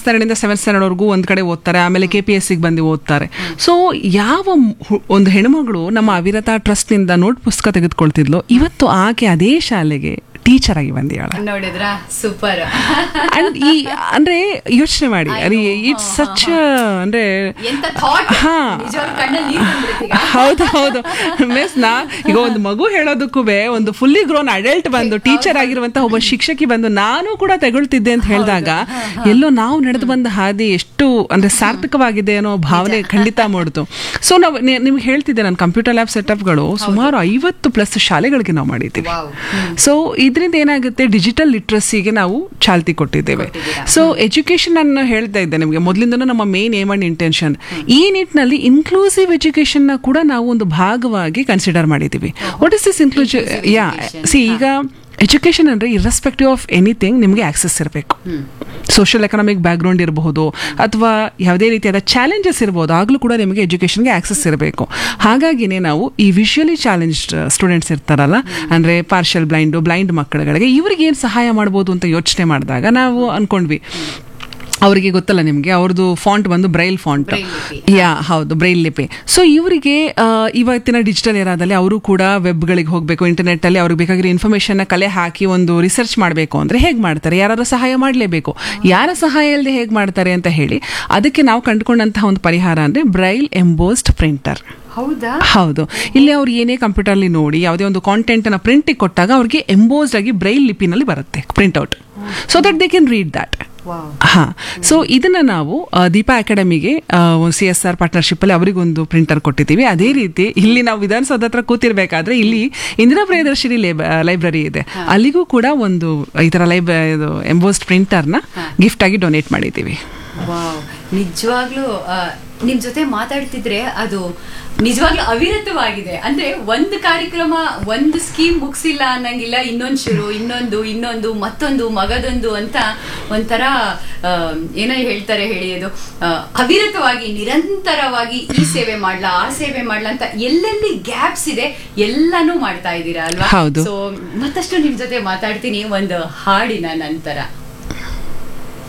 First ಸ್ಟ್ಯಾಂಡರ್ಡಿಂದ seventh ಸ್ಟ್ಯಾಂಡರ್ಡ್ವರೆಗೂ ಒಂದು ಕಡೆ ಓದ್ತಾರೆ ಆಮೇಲೆ ಕೆ ಪಿ ಎಸ್ ಸಿಗೆ ಬಂದು ಓದ್ತಾರೆ ಸೊ ಯಾವ ಹು- ಒಂದು ಹೆಣ್ಮಗಳು ನಮ್ಮ ಅವಿರತ ಟ್ರಸ್ಟ್ನಿಂದ ನೋಟ್ ಪುಸ್ತಕ ತೆಗೆದುಕೊಳ್ತಿದ್ಲು ಇವತ್ತು ಆಕೆ ಅದೇ ಶಾಲೆಗೆ ಟೀಚರ್ ಆಗಿ ಬಂದಿಯಾಳ ನೋಡಿದ್ರ ಸೂಪರ್ ಅಂಡ್ ಈ ಅಂದ್ರೆ ಯೋಚನೆ ಮಾಡಿ ಇಟ್ಸ್ ಸಚ್ ಅಂದ್ರೆ ಎಂತ ಥಾಟ್ ಹಾ. ನಿಜವಾಗ್ಲೂ ಕಣ್ಣಲ್ಲಿ ನೀರ್ ಬಂದ್ಬಿಡುತ್ತೆ ಈಗ. ಹೌದು ಹೌದು ಮಿಸ್ ನಾ ಈಗ ಒಂದು ಮಗು ಹೇಳೋದಕ್ಕೂ ಒಂದು ಫುಲ್ಲಿ ಗ್ರೋನ್ ಅಡಲ್ಟ್ ಬಂದು ಟೀಚರ್ ಆಗಿರುವಂತ ಒಬ್ಬ ಶಿಕ್ಷಕಿ ಬಂದು ನಾನು ಕೂಡ ತಗೊಳ್ತಿದ್ದೆ ಅಂತ ಹೇಳಿದಾಗ ಎಲ್ಲೋ ನಾವು ನಡೆದು ಬಂದ ಹಾದಿ ಎಷ್ಟು ಅಂದ್ರೆ ಸಾರ್ಥಕವಾಗಿದೆ ಅನ್ನೋ ಭಾವನೆ ಖಂಡಿತ ಮೂಡ್ತು ಸೊ ನಾವು ನಿ- ನಿಮ್ಗೆ ಹೇಳ್ತಿದ್ದೆ ನಾನು ಕಂಪ್ಯೂಟರ್ ಲ್ಯಾಬ್ ಸೆಟಪ್ಗಳು ಸುಮಾರು ಐವತ್ತು ಪ್ಲಸ್ ಶಾಲೆಗಳಿಗೆ ನಾವು ಮಾಡಿದ್ದೀವಿ Wow. ಸೊ ಇದರಿಂದ ಏನಾಗುತ್ತೆ ಡಿಜಿಟಲ್ ಲಿಟ್ರಸಿಗೆ ನಾವು ಚಾಲ್ತಿ ಕೊಟ್ಟಿದ್ದೇವೆ ಸೊ ಎಜುಕೇಶನ್ ನಾನು ಹೇಳ್ತಾ ಇದ್ದೆ ನಿಮಗೆ ಮೊದಲಿಂದನೂ ನಮ್ಮ ಮೇನ್ ಏಮ್ ಅಂಡ್ ಇಂಟೆನ್ಷನ್ ಈ ನಿಟ್ಟಿನಲ್ಲಿ ಇನ್ಕ್ಲೂಸಿವ್ ಎಜುಕೇಶನ್ ನ ಕೂಡ ನಾವು ಒಂದು ಭಾಗವಾಗಿ ಕನ್ಸಿಡರ್ ಮಾಡಿದ್ದೀವಿ what is this inclusive ya see ಈಗ ಎಜುಕೇಶನ್ ಅಂದ್ರೆ ಇರ್ರೆಸ್ಪೆಕ್ಟಿವ್ ಆಫ್ ಎನಿಥಿಂಗ್ ನಿಮಗೆ ಆಕ್ಸೆಸ್ ಇರಬೇಕು ಸೋಷಿಯಲ್ ಎಕನಾಮಿಕ್ ಬ್ಯಾಕ್ಗ್ರೌಂಡ್ ಇರಬಹುದು ಅಥವಾ ಯಾವುದೇ ರೀತಿಯಾದ ಚಾಲೆಂಜಸ್ ಇರಬಹುದು ಆಗಲೂ ಕೂಡ ನಿಮಗೆ ಎಜುಕೇಷನ್ಗೆ ಆಕ್ಸೆಸ್ ಇರಬೇಕು ಹಾಗಾಗಿನೇ ನಾವು ಈ ವಿಷುವಲಿ ಚಾಲೆಂಜ್ಡ್ ಸ್ಟೂಡೆಂಟ್ಸ್ ಇರ್ತಾರಲ್ಲ ಅಂದ್ರೆ ಪಾರ್ಷಲ್ ಬ್ಲೈಂಡ್ ಬ್ಲೈಂಡ್ ಮಕ್ಕಳುಗಳಿಗೆ ಇವ್ರಿಗೆ ಏನು ಸಹಾಯ ಮಾಡ್ಬೋದು ಅಂತ ಯೋಚನೆ ಮಾಡಿದಾಗ ನಾವು ಅನ್ಕೊಂಡ್ವಿ ಅವರಿಗೆ ಗೊತ್ತಲ್ಲ ನಿಮಗೆ ಅವ್ರದ್ದು ಫಾಂಟ್ ಬಂದು ಬ್ರೈಲ್ ಫಾಂಟ್ Braille ಲಿಪಿ. ಯಾ ಹೌದು ಬ್ರೈಲ್ ಲಿಪಿ ಸೊ ಇವರಿಗೆ ಆ, ಇವತ್ತಿನ ಡಿಜಿಟಲ್ ಏರಾದಲ್ಲಿ ಅವರು ಕೂಡ ವೆಬ್ಗಳಿಗೆ ಹೋಗಬೇಕು ಇಂಟರ್ನೆಟ್ ಅಲ್ಲಿ ಅವ್ರಿಗೆ ಬೇಕಾಗಿರೋ ಇನ್ಫಾರ್ಮೇಶನ್ ಕಲೆ ಹಾಕಿ ಒಂದು ರಿಸರ್ಚ್ ಮಾಡಬೇಕು ಅಂದ್ರೆ ಹೇಗೆ ಮಾಡ್ತಾರೆ ಯಾರಾದ್ರೂ ಸಹಾಯ ಮಾಡಲೇಬೇಕು ಯಾರ ಸಹಾಯ ಇಲ್ಲದೆ ಹೇಗೆ ಮಾಡ್ತಾರೆ ಅಂತ ಹೇಳಿ ಅದಕ್ಕೆ ನಾವು ಕಂಡುಕೊಂಡಂತಹ ಒಂದು ಪರಿಹಾರ ಅಂದ್ರೆ ಬ್ರೈಲ್ ಎಂಬೋಸ್ಡ್ ಪ್ರಿಂಟರ್ ಹೌದಾ ಹೌದು ಇಲ್ಲಿ ಅವ್ರು ಏನೇ ಕಂಪ್ಯೂಟರ್ಲಿ ನೋಡಿ ಯಾವುದೇ ಒಂದು ಕಾಂಟೆಂಟ್ ಅನ್ನ ಪ್ರಿಂಟಿಗೆ ಕೊಟ್ಟಾಗ ಅವ್ರಿಗೆ ಎಂಬೋಸ್ಡ್ ಆಗಿ ಬ್ರೈಲ್ ಲಿಪಿನಲ್ಲಿ ಬರುತ್ತೆ printout so that they can read that wow ಹಾ ಸೊ ಇದನ್ನ ನಾವು ಆ, ದೀಪಾ ಅಕಾಡೆಮಿಗೆ ಸಿ ಎಸ್ ಆರ್ ಪಾರ್ಟ್ನರ್ಶಿಪ್ ಅಲ್ಲಿ ಅವರಿಗೊಂದು ಪ್ರಿಂಟರ್ ಕೊಟ್ಟಿದ್ದೀವಿ ಅದೇ ರೀತಿ ಇಲ್ಲಿ ನಾವು ವಿಧಾನಸೌಧ ಹತ್ರ ಕೂತಿರ್ಬೇಕಾದ್ರೆ ಇಲ್ಲಿ ಇಂದಿರಾ ಪ್ರಿಯದರ್ಶಿನಿ ಲೈಬ್ರರಿ ಇದೆ ಅಲ್ಲಿಗೂ ಕೂಡ ಒಂದು ಈ ತರ ಲೈಬ್ ಎಂಬೋಸ್ಡ್ ಪ್ರಿಂಟರ್ನ ಗಿಫ್ಟ್ ಆಗಿ ಡೊನೇಟ್ ಮಾಡಿದ್ದೀವಿ ವಾವ್ ನಿಜವಾಗ್ಲೂ ಆ, ನಿಮ್ ಜೊತೆ ಮಾತಾಡ್ತಿದ್ರೆ ಅದು ನಿಜವಾಗ್ಲೂ ಅವಿರತವಾಗಿದೆ ಅಂದ್ರೆ ಒಂದು ಕಾರ್ಯಕ್ರಮ ಒಂದು ಸ್ಕೀಮ್ ಮುಗಿಸಿಲ್ಲ ಅನ್ನಂಗಿಲ್ಲ ಇನ್ನೊಂದು ಶುರು ಇನ್ನೊಂದು ಇನ್ನೊಂದು ಮತ್ತೊಂದು ಮಗದೊಂದು ಅಂತ ಒಂಥರ ಆ, ಏನೋ ಹೇಳ್ತಾರೆ ಹೇಳಿ ಅದು ಆ, ಅವಿರತವಾಗಿ ನಿರಂತರವಾಗಿ ಈ ಸೇವೆ ಮಾಡ್ಲಾ ಆ ಸೇವೆ ಮಾಡ್ಲಾ ಅಂತ ಎಲ್ಲೆಲ್ಲಿ ಗ್ಯಾಪ್ಸ್ ಇದೆ ಎಲ್ಲಾನು ಮಾಡ್ತಾ ಇದ್ದೀರಾ ಅಲ್ವಾ ಹೌದು. ಸೊ ಮತ್ತಷ್ಟು ನಿಮ್ ಜೊತೆ ಮಾತಾಡ್ತೀನಿ ಒಂದು ಹಾಡಿನ ನಂತರ